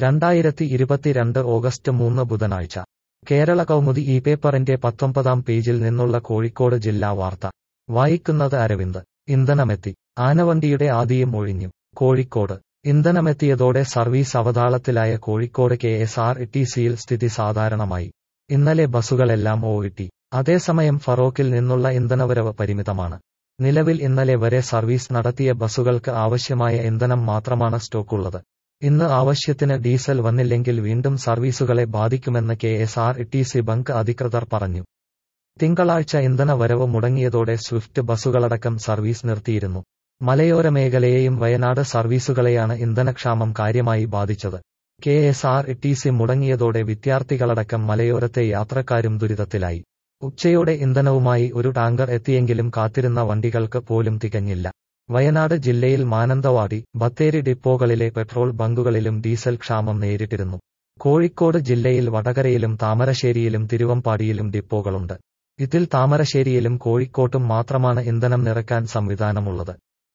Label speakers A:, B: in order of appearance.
A: രണ്ടായിരത്തി ഇരുപത്തിരണ്ട് ഓഗസ്റ്റ് മൂന്ന് ബുധനാഴ്ച കേരള കൗമുദി ഈ പേപ്പറിന്റെ പത്തൊമ്പതാം പേജിൽ നിന്നുള്ള കോഴിക്കോട് ജില്ലാ വാർത്ത വായിക്കുന്നത് അരവിന്ദ് ഇന്ധനമെത്തി ആനവണ്ടിയുടെ ആദിയും ഒഴിഞ്ഞു കോഴിക്കോട് ഇന്ധനമെത്തിയതോടെ സർവീസ് അവതാളത്തിലായ Kozhikode K S R T സിയിൽ സ്ഥിതി സാധാരണമായി ഇന്നലെ ബസ്സുകളെല്ലാം ഓയിട്ടി അതേസമയം ഫറോക്കിൽ നിന്നുള്ള ഇന്ധനവരവ് പരിമിതമാണ് നിലവിൽ ഇന്നലെ വരെ സർവീസ് നടത്തിയ ബസ്സുകൾക്ക് ആവശ്യമായ ഇന്ധനം മാത്രമാണ് സ്റ്റോക്കുള്ളത് ഇന്ന് ആവശ്യത്തിന് ഡീസൽ വന്നില്ലെങ്കിൽ വീണ്ടും സർവീസുകളെ ബാധിക്കുമെന്ന് K S R T C bunk അധികൃതർ പറഞ്ഞു തിങ്കളാഴ്ച ഇന്ധന വരവ് മുടങ്ങിയതോടെ സ്വിഫ്റ്റ് ബസ്സുകളടക്കം സർവീസ് നിർത്തിയിരുന്നു മലയോര മേഖലയെയും വയനാട് സർവീസുകളെയാണ് ഇന്ധനക്ഷാമം കാര്യമായി ബാധിച്ചത് K S R T C മുടങ്ങിയതോടെ വിദ്യാർത്ഥികളടക്കം മലയോരത്തെ യാത്രക്കാരും ദുരിതത്തിലായി ഉച്ചയോടെ ഇന്ധനവുമായി ഒരു ടാങ്കർ എത്തിയെങ്കിലും കാത്തിരുന്ന വണ്ടികൾക്ക് പോലും തികഞ്ഞില്ല വയനാട് ജില്ലയിൽ മാനന്തവാടി ബത്തേരി ഡിപ്പോകളിലെ പെട്രോൾ ബങ്കുകളിലും ഡീസൽ ക്ഷാമം നേരിട്ടിരുന്നു കോഴിക്കോട് ജില്ലയിൽ വടകരയിലും താമരശ്ശേരിയിലും തിരുവമ്പാടിയിലും ഡിപ്പോകളുണ്ട് ഇതിൽ താമരശ്ശേരിയിലും കോഴിക്കോട്ടും മാത്രമാണ് ഇന്ധനം നിറക്കാൻ സംവിധാനമുള്ളത്